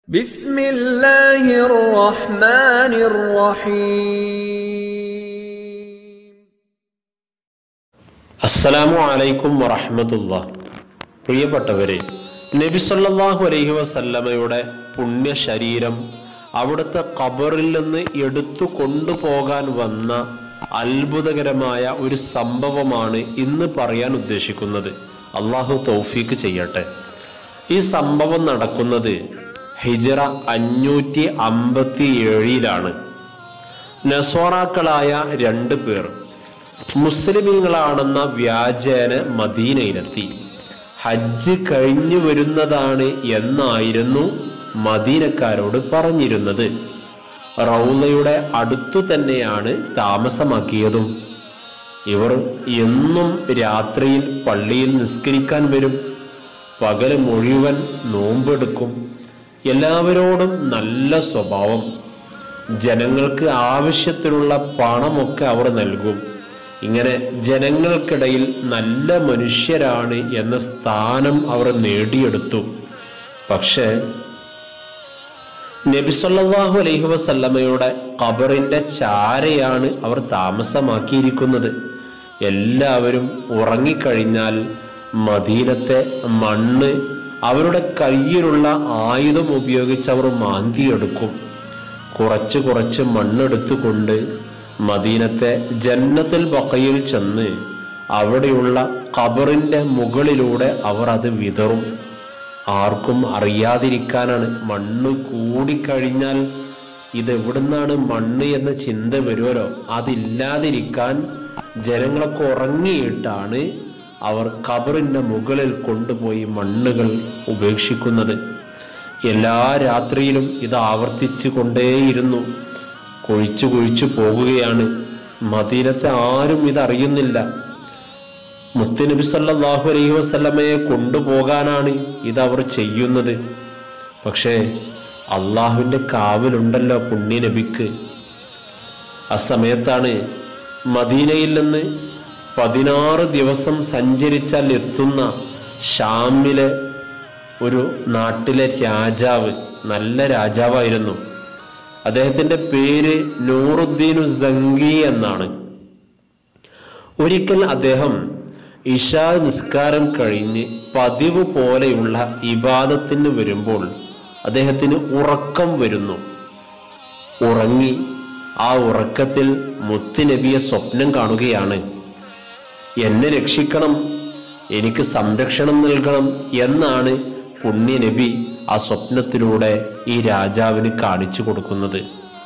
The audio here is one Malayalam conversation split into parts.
بسم الله الرحمن الرحيم അസ്സലാമു അലൈക്കും വറഹമത്തുള്ള പ്രിയപ്പെട്ടവരെ നബി സല്ലല്ലാഹു അലൈഹി വസല്ലമയുടെ പുണ്യ ശരീരം അവിടുത്തെ ഖബറിൽ നിന്ന് എടുത്തു കൊണ്ടുപോകാൻ വന്ന അത്ഭുതകരമായ ഒരു സംഭവമാണ് ഇന്ന് പറയാൻ ഉദ്ദേശിക്കുന്നത് അള്ളാഹു തൗഫീക്ക് ചെയ്യട്ടെ ഈ സംഭവം നടക്കുന്നത് ഹിജറ അഞ്ഞൂറ്റി അമ്പത്തി ഏഴിലാണ് നസോറാക്കളായ രണ്ട് പേർ മുസ്ലിമീങ്ങളാണെന്ന വ്യാജേന മദീനയിലെത്തി ഹജ്ജ് കഴിഞ്ഞു വരുന്നതാണ് എന്നായിരുന്നു മദീനക്കാരോട് പറഞ്ഞിരുന്നത് റൗലയുടെ അടുത്തു തന്നെയാണ് താമസമാക്കിയതും ഇവർ എന്നും രാത്രിയിൽ പള്ളിയിൽ നിസ്കരിക്കാൻ വരും പകല് മുഴുവൻ നോമ്പെടുക്കും എല്ലാവരോടും നല്ല സ്വഭാവം ജനങ്ങൾക്ക് ആവശ്യത്തിനുള്ള പണമൊക്കെ അവർ നൽകും ഇങ്ങനെ ജനങ്ങൾക്കിടയിൽ നല്ല മനുഷ്യരാണ് എന്ന സ്ഥാനം അവർ നേടിയെടുത്തു പക്ഷേ നബിസല്ലാഹു അലൈഹി വസല്ലമയുടെ ഖബറിന്റെ ചാരയാണ് അവർ താമസമാക്കിയിരിക്കുന്നത് എല്ലാവരും ഉറങ്ങിക്കഴിഞ്ഞാൽ മദീനത്തെ മണ്ണ് അവരുടെ കയ്യിലുള്ള ആയുധം ഉപയോഗിച്ച് അവർ മാന്തിയെടുക്കും കുറച്ച് കുറച്ച് മണ്ണെടുത്തുകൊണ്ട് മദീനത്തെ ജന്നത്തിൽ ബക്കയിൽ ചെന്ന് അവിടെയുള്ള ഖബറിന്റെ മുകളിലൂടെ അവർ അത് വിതറും ആർക്കും അറിയാതിരിക്കാനാണ് മണ്ണ് കൂടിക്കഴിഞ്ഞാൽ ഇത് എവിടുന്നാണ് മണ്ണ് എന്ന ചിന്ത വരുമല്ലോ അതില്ലാതിരിക്കാൻ ജനങ്ങളൊക്കെ ഉറങ്ങിയിട്ടാണ് അവർ ഖബറിന്റെ മുകളിൽ കൊണ്ടുപോയി മണ്ണുകൾ ഉപേക്ഷിക്കുന്നത് എല്ലാ രാത്രിയിലും ഇത് ആവർത്തിച്ചു കൊണ്ടേയിരുന്നു കൊഴിച്ചു കൊഴിച്ചു പോകുകയാണ് മദീനത്തെ ആരും ഇതറിയുന്നില്ല മുത്തുനബി സല്ലല്ലാഹു അലൈഹി വസല്ലമയെ കൊണ്ടുപോകാനാണ് ഇത് അവർ ചെയ്യുന്നത് പക്ഷേ അള്ളാഹുവിൻ്റെ കാവലുണ്ടല്ലോ പുണ്യനബിക്ക് ആ സമയത്താണ് മദീനയിൽ നിന്ന് പതിനാറ് ദിവസം സഞ്ചരിച്ചാൽ എത്തുന്ന ഷാമിലെ ഒരു നാട്ടിലെ രാജാവ് നല്ല രാജാവായിരുന്നു അദ്ദേഹത്തിന്റെ പേര് നൂറുദ്ദീനു സങ്കി എന്നാണ് ഒരിക്കൽ അദ്ദേഹം ഇഷാ നിസ്കാരം കഴിഞ്ഞ് പതിവ് പോലെയുള്ള ഇബാദത്തിന് വരുമ്പോൾ അദ്ദേഹത്തിന് ഉറക്കം വരുന്നു ഉറങ്ങി ആ ഉറക്കത്തിൽ മുത്തുനബിയെ സ്വപ്നം കാണുകയാണ് എന്നെ രക്ഷിക്കണം എനിക്ക് സംരക്ഷണം നൽകണം എന്നാണ് പുണ്യനബി ആ സ്വപ്നത്തിലൂടെ ഈ രാജാവിന് കാണിച്ചു കൊടുക്കുന്നത്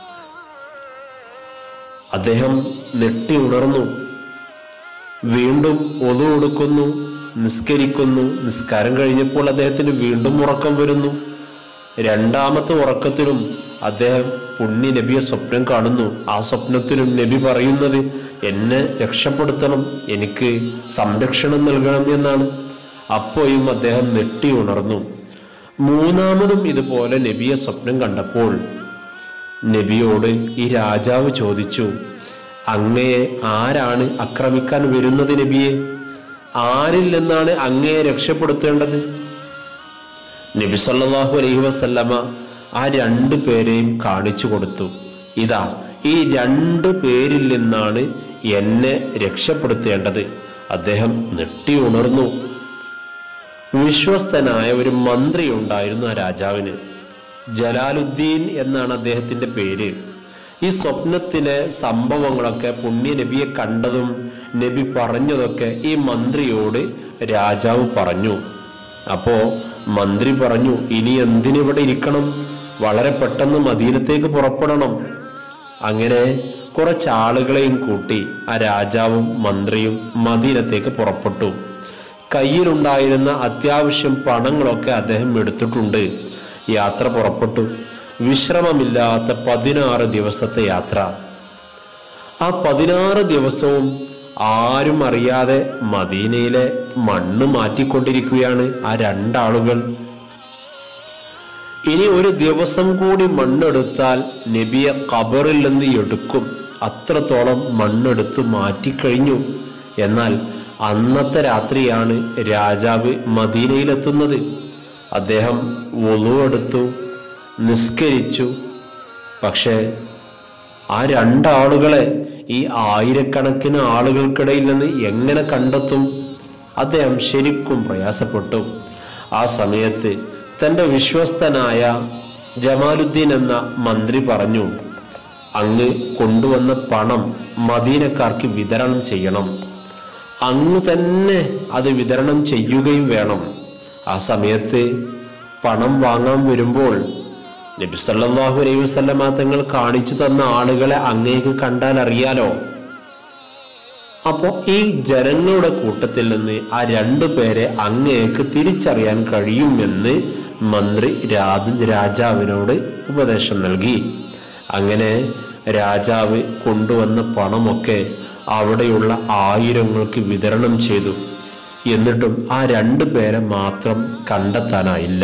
അദ്ദേഹം നെട്ടി ഉണർന്നു വീണ്ടും ഒതു കൊടുക്കുന്നു നിസ്കരിക്കുന്നു നിസ്കാരം കഴിഞ്ഞപ്പോൾ അദ്ദേഹത്തിന് വീണ്ടും ഉറക്കം വരുന്നു രണ്ടാമത്തെ ഉറക്കത്തിലും അദ്ദേഹം പുണ്യ നബിയെ സ്വപ്നം കാണുന്നു ആ സ്വപ്നത്തിലും നബി പറയുന്നത് എന്നെ രക്ഷപ്പെടുത്തണം എനിക്ക് സംരക്ഷണം നൽകണം എന്നാണ് അപ്പോഴും അദ്ദേഹം നെട്ടി ഉണർന്നു മൂന്നാമതും ഇതുപോലെ നബിയെ സ്വപ്നം കണ്ടപ്പോൾ നബിയോട് ഈ രാജാവ് ചോദിച്ചു അങ്ങയെ ആരാണ് ആക്രമിക്കാൻ വരുന്നത് നബിയെ ആരിൽ നിന്നാണ് അങ്ങയെ രക്ഷപ്പെടുത്തേണ്ടത് നബി സല്ലല്ലാഹു അലൈഹി വസല്ലമ ആ രണ്ടു പേരെയും കാണിച്ചു കൊടുത്തു ഇതാ ഈ രണ്ടു പേരിൽ നിന്നാണ് എന്നെ രക്ഷപ്പെടുത്തേണ്ടത് അദ്ദേഹം നെട്ടി ഉണർന്നു വിശ്വസ്തനായ ഒരു മന്ത്രി ഉണ്ടായിരുന്നു ആ രാജാവിന് ജലാലുദ്ദീൻ എന്നാണ് അദ്ദേഹത്തിന്റെ പേര് ഈ സ്വപ്നത്തിലെ സംഭവങ്ങളൊക്കെ പുണ്യ നബിയെ കണ്ടതും നബി പറഞ്ഞതൊക്കെ ഈ മന്ത്രിയോട് രാജാവ് പറഞ്ഞു അപ്പോ മന്ത്രി പറഞ്ഞു ഇനി എന്തിനിവിടെ ഇരിക്കണം വളരെ പെട്ടെന്ന് മദീനത്തേക്ക് പുറപ്പെടണം അങ്ങനെ കുറച്ച് ആളുകളെയും കൂട്ടി ആ രാജാവും മന്ത്രിയും മദീനത്തേക്ക് പുറപ്പെട്ടു കയ്യിലുണ്ടായിരുന്ന അത്യാവശ്യം പണങ്ങളൊക്കെ അദ്ദേഹം എടുത്തിട്ടുണ്ട് യാത്ര പുറപ്പെട്ടു വിശ്രമമില്ലാത്ത പതിനാറ് ദിവസത്തെ യാത്ര ആ പതിനാറ് ദിവസവും ആരും അറിയാതെ മദീനയിലെ മണ്ണ് മാറ്റിക്കൊണ്ടിരിക്കുകയാണ് ആ രണ്ടാളുകൾ ഇനി ഒരു ദിവസം കൂടി മണ്ണെടുത്താൽ നബിയെ ഖബറിൽ നിന്ന് എടുക്കും അത്രത്തോളം മണ്ണെടുത്ത് മാറ്റിക്കഴിഞ്ഞു എന്നാൽ അന്നത്തെ രാത്രിയാണ് രാജാവ് മദീനയിലെത്തുന്നത് അദ്ദേഹം വൊളു എടുത്തു നിസ്കരിച്ചു പക്ഷേ ആ രണ്ടാളുകളെ ഈ ആയിരക്കണക്കിന് ആളുകൾക്കിടയിൽ നിന്ന് എങ്ങനെ കണ്ടെത്തും അദ്ദേഹം ശരിക്കും പ്രയാസപ്പെട്ടു ആ സമയത്ത് തൻ്റെ വിശ്വസ്തനായ ജമാലുദ്ദീൻ എന്ന മന്ത്രി പറഞ്ഞു അങ്ങ് കൊണ്ടുവന്ന പണം മദീനക്കാർക്ക് വിതരണം ചെയ്യണം അങ്ങ് തന്നെ അത് വിതരണം ചെയ്യുകയും വേണം ആ സമയത്ത് പണം വാങ്ങാൻ വരുമ്പോൾ നബി സല്ലല്ലാഹു അലൈഹി വസല്ലമ തങ്ങൾ കാണിച്ചു തന്ന ആളുകളെ അങ്ങേക്ക് കണ്ടാൽ അറിയാലോ അപ്പോൾ ഈ ജനങ്ങളുടെ കൂട്ടത്തിൽ നിന്ന് ആ രണ്ടു പേരെ അങ്ങേക്ക് തിരിച്ചറിയാൻ കഴിയുമെന്ന് മന്ത്രി രാജ രാജാവിനോട് ഉപദേശം നൽകി അങ്ങനെ രാജാവ് കൊണ്ടുവന്ന പണമൊക്കെ അവിടെയുള്ള ആയിരങ്ങൾക്ക് വിതരണം ചെയ്തു എന്നിട്ടും ആ രണ്ടു പേരെ മാത്രം കണ്ടെത്താനായില്ല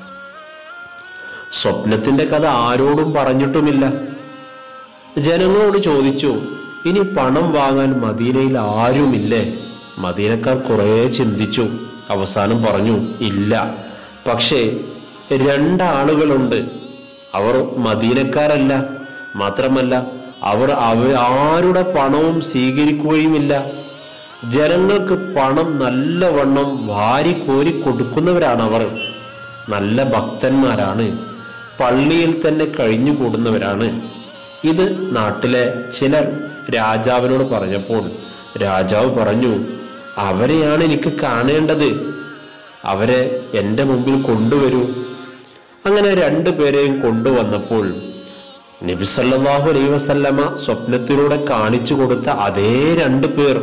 സ്വപ്നത്തിന്റെ കഥ ആരോടും പറഞ്ഞിട്ടുമില്ല ജനങ്ങളോട് ചോദിച്ചു ഇനി പണം വാങ്ങാൻ മദീനയിൽ ആരുമില്ലേ മദീനക്കാർ കുറേ ചിന്തിച്ചു അവസാനം പറഞ്ഞു ഇല്ല പക്ഷേ രണ്ടാളുകളുണ്ട് അവർ മദീനക്കാരല്ല മാത്രമല്ല അവർ അവ ആരുടെ പണവും സ്വീകരിക്കുകയുമില്ല ജനങ്ങൾക്ക് പണം നല്ലവണ്ണം വാരിക്കോരി കൊടുക്കുന്നവരാണ് അവർ നല്ല ഭക്തന്മാരാണ് പള്ളിയിൽ തന്നെ കഴിഞ്ഞുകൂടുന്നവരാണ് ഇത് നാട്ടിലെ ചിലർ രാജാവിനോട് പറഞ്ഞപ്പോൾ രാജാവ് പറഞ്ഞു അവരെയാണ് എനിക്ക് കാണേണ്ടത് അവരെ എൻ്റെ മുമ്പിൽ കൊണ്ടുവരൂ അങ്ങനെ രണ്ടുപേരെയും കൊണ്ടുവന്നപ്പോൾ നബി സല്ലല്ലാഹു അലൈഹി വസല്ലമ സ്വപ്നത്തിലൂടെ കാണിച്ചു കൊടുത്ത അതേ രണ്ടു പേർ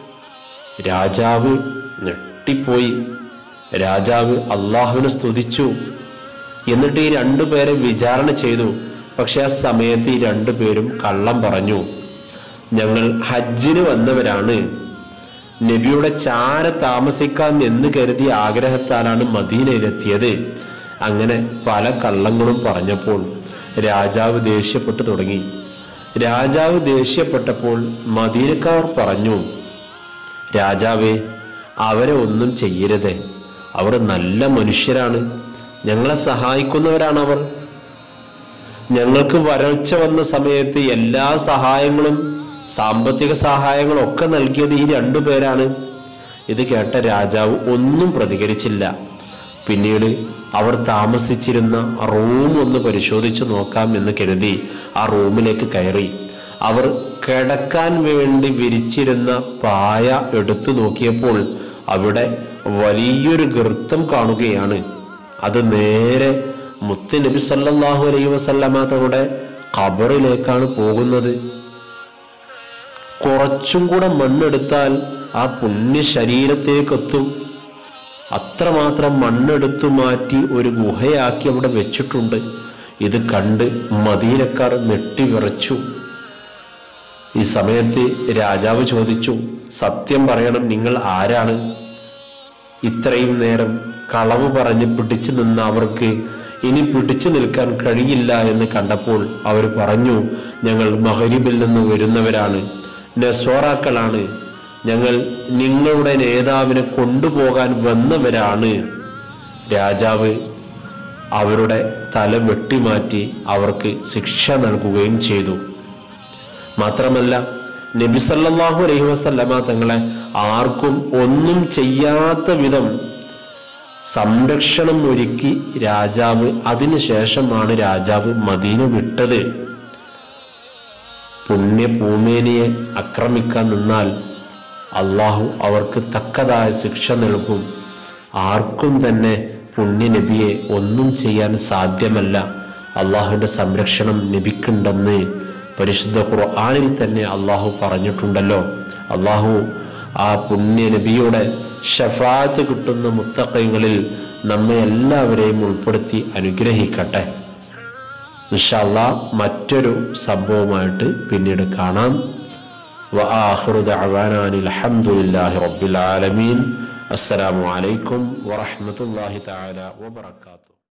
രാജാവ് ഞെട്ടിപ്പോയി രാജാവ് അള്ളാഹുവിനെ സ്തുതിച്ചു എന്നിട്ട് ഈ രണ്ടു പേരെ വിചാരണ ചെയ്തു പക്ഷെ ആ സമയത്ത് ഈ രണ്ടു പേരും കള്ളം പറഞ്ഞു ഞങ്ങൾ ഹജ്ജിന് വന്നവരാണ് നബിയുടെ ചാര താമസിക്കാം എന്ന് കരുതിയ ആഗ്രഹത്താലാണ് മദീനയിലെത്തിയത് അങ്ങനെ പല കള്ളങ്ങളും പറഞ്ഞപ്പോൾ രാജാവ് ദേഷ്യപ്പെട്ടു തുടങ്ങി രാജാവ് ദേഷ്യപ്പെട്ടപ്പോൾ മദീനക്കാർ പറഞ്ഞു രാജാവേ അവരെ ഒന്നും ചെയ്യരുതേ അവർ നല്ല മനുഷ്യരാണ് ഞങ്ങളെ സഹായിക്കുന്നവരാണ് അവർ ഞങ്ങൾക്ക് വരൾച്ച വന്ന സമയത്ത് എല്ലാ സഹായങ്ങളും സാമ്പത്തിക സഹായങ്ങളും ഒക്കെ നൽകിയത് ഈ രണ്ടു പേരാണ് ഇത് കേട്ട രാജാവ് ഒന്നും പ്രതികരിച്ചില്ല പിന്നീട് അവർ താമസിച്ചിരുന്ന റൂം ഒന്ന് പരിശോധിച്ചു നോക്കാം എന്ന് കരുതി ആ റൂമിലേക്ക് കയറി അവർ കിടക്കാൻ വേണ്ടി വിരിച്ചിരുന്ന പായ എടുത്തു നോക്കിയപ്പോൾ അവിടെ വലിയൊരു ഗർത്തം കാണുകയാണ് അത് നേരെ മുത്ത് നബി സല്ലല്ലാഹു അലൈഹി വസല്ലമ തങ്ങളുടെ ഖബറിലേക്കാണ് പോകുന്നത് കുറച്ചും കൂടെ മണ്ണെടുത്താൽ ആ പുണ്യ ശരീരത്തേക്കെത്തും അത്രമാത്രം മണ്ണെടുത്തു മാറ്റി ഒരു ഗുഹയാക്കി അവിടെ വെച്ചിട്ടുണ്ട് ഇത് കണ്ട് മദീനക്കാർ നെട്ടിവിറച്ചു ഈ സമയത്ത് രാജാവ് ചോദിച്ചു സത്യം പറയണം നിങ്ങൾ ആരാണ് ഇത്രയും നേരം കളവ് പറഞ്ഞ് പിടിച്ചു നിന്ന അവർക്ക് ഇനി പിടിച്ചു നിൽക്കാൻ കഴിയില്ല എന്ന് കണ്ടപ്പോൾ അവർ പറഞ്ഞു ഞങ്ങൾ മഹരിബിൽ നിന്ന് വരുന്നവരാണ് നെസ്വറാക്കളാണ് ഞങ്ങൾ നിങ്ങളുടെ നേതാവിനെ കൊണ്ടുപോകാൻ വന്നവരാണ് രാജാവ് അവരുടെ തല വെട്ടിമാറ്റി അവർക്ക് ശിക്ഷ നൽകുകയും ചെയ്തു മാത്രമല്ല നബി സല്ലല്ലാഹു അലൈഹി വസല്ലമ തങ്ങളെ ആർക്കും ഒന്നും ചെയ്യാത്ത വിധം സംരക്ഷണം ഒരുക്കി രാജാവ് അതിനുശേഷമാണ് രാജാവ് മദീന വിട്ടത് പുണ്യഭൂമേനിയെ ആക്രമിക്കാൻ നിന്നാൽ അള്ളാഹു അവർക്ക് തക്കതായ ശിക്ഷ നൽകും ആർക്കും തന്നെ പുണ്യനബിയെ ഒന്നും ചെയ്യാൻ സാധ്യമല്ല അള്ളാഹുവിൻ്റെ സംരക്ഷണം ലഭിക്കുണ്ടെന്ന് പരിശുദ്ധ ഖുർആാനിൽ തന്നെ അള്ളാഹു പറഞ്ഞിട്ടുണ്ടല്ലോ അള്ളാഹു ആ പുണ്യ നബിയുടെ ഷഫാത്ത് കിട്ടുന്ന മുത്തക്കൈകളിൽ നമ്മെ എല്ലാവരെയും ഉൾപ്പെടുത്തി അനുഗ്രഹിക്കട്ടെ ഇൻഷല്ല മറ്റൊരു സംഭവമായിട്ട് പിന്നീട് കാണാം وآخر دعوانا أن الحمد لله رب العالمين السلام عليكم ورحمة الله تعالى وبركاته